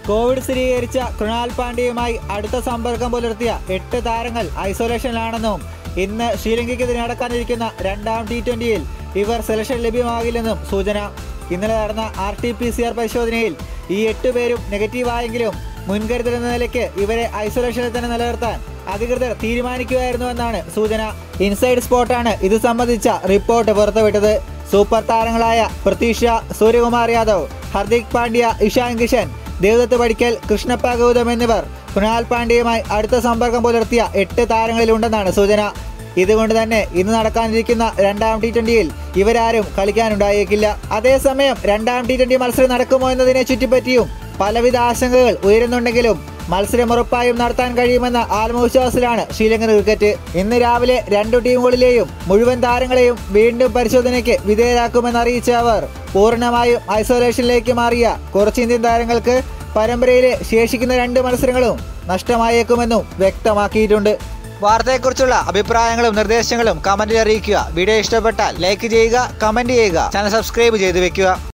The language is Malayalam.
കോവിഡ് സ്ഥിരീകരിച്ച കൃണാൽ പാണ്ഡ്യയുമായി അടുത്ത സമ്പർക്കം പുലർത്തിയ എട്ട് താരങ്ങൾ ഐസൊലേഷനിലാണെന്നും ഇന്ന് ശ്രീലങ്കയ്ക്കെതിരെ നടക്കാനിരിക്കുന്ന രണ്ടാം ടി ട്വന്റിയിൽ ഇവർ സെലക്ഷൻ ലഭ്യമാകില്ലെന്നും സൂചന ഇന്നലെ നടന്ന R T P C R പരിശോധനയിൽ ഈ എട്ട് പേരും നെഗറ്റീവായെങ്കിലും മുൻകരുതൽ എന്ന നിലയ്ക്ക് ഇവരെ ഐസൊലേഷനിൽ തന്നെ നിലനിർത്താൻ അധികൃതർ തീരുമാനിക്കുകയായിരുന്നുവെന്നാണ് സൂചന ഇൻസൈഡ് സ്പോട്ടാണ് ഇത് സംബന്ധിച്ച റിപ്പോർട്ട് പുറത്തുവിട്ടത് സൂപ്പർ താരങ്ങളായ പൃഥ്വി ഷാ സൂര്യകുമാർ യാദവ് ഹർദിക് പാണ്ഡ്യ ഇഷാൻ കിഷൻ ദേവദത്ത് പടിക്കൽ കൃഷ്ണപ്പ ഗൗതം എന്നിവർ കൃണാൽ പാണ്ഡ്യയുമായി അടുത്ത സമ്പർക്കം പുലർത്തിയ എട്ട് താരങ്ങളിലുണ്ടെന്നാണ് സൂചന ഇതുകൊണ്ട് തന്നെ ഇന്ന് നടക്കാനിരിക്കുന്ന രണ്ടാം ടി ട്വന്റിയിൽ ഇവരാരും കളിക്കാനുണ്ടായേക്കില്ല അതേസമയം രണ്ടാം ടി ട്വന്റി മത്സരം നടക്കുമോ എന്നതിനെ ചുറ്റിപ്പറ്റിയും പലവിധ ആശങ്കകൾ ഉയരുന്നുണ്ടെങ്കിലും മത്സരം ഉറപ്പായും നടത്താൻ കഴിയുമെന്ന ആത്മവിശ്വാസത്തിലാണ് ശ്രീലങ്കൻ ക്രിക്കറ്റ് ഇന്ന് രാവിലെ രണ്ടു ടീമുകളിലെയും മുഴുവൻ താരങ്ങളെയും വീണ്ടും പരിശോധനയ്ക്ക് വിധേയരാക്കുമെന്ന് അറിയിച്ച അവർ പൂർണ്ണമായും ഐസൊലേഷനിലേക്ക് മാറിയ കുറച്ച് ഇന്ത്യൻ താരങ്ങൾക്ക് പരമ്പരയിലെ ശേഷിക്കുന്ന രണ്ട് മത്സരങ്ങളും നഷ്ടമായേക്കുമെന്നും വ്യക്തമാക്കിയിട്ടുണ്ട് വാർത്തയെക്കുറിച്ചുള്ള അഭിപ്രായങ്ങളും നിർദ്ദേശങ്ങളും കമന്റിൽ അറിയിക്കുക വീഡിയോ ഇഷ്ടപ്പെട്ടാൽ ലൈക്ക് ചെയ്യുക കമന്റ് ചെയ്യുക ചാനൽ സബ്സ്ക്രൈബ് ചെയ്തു വെക്കുക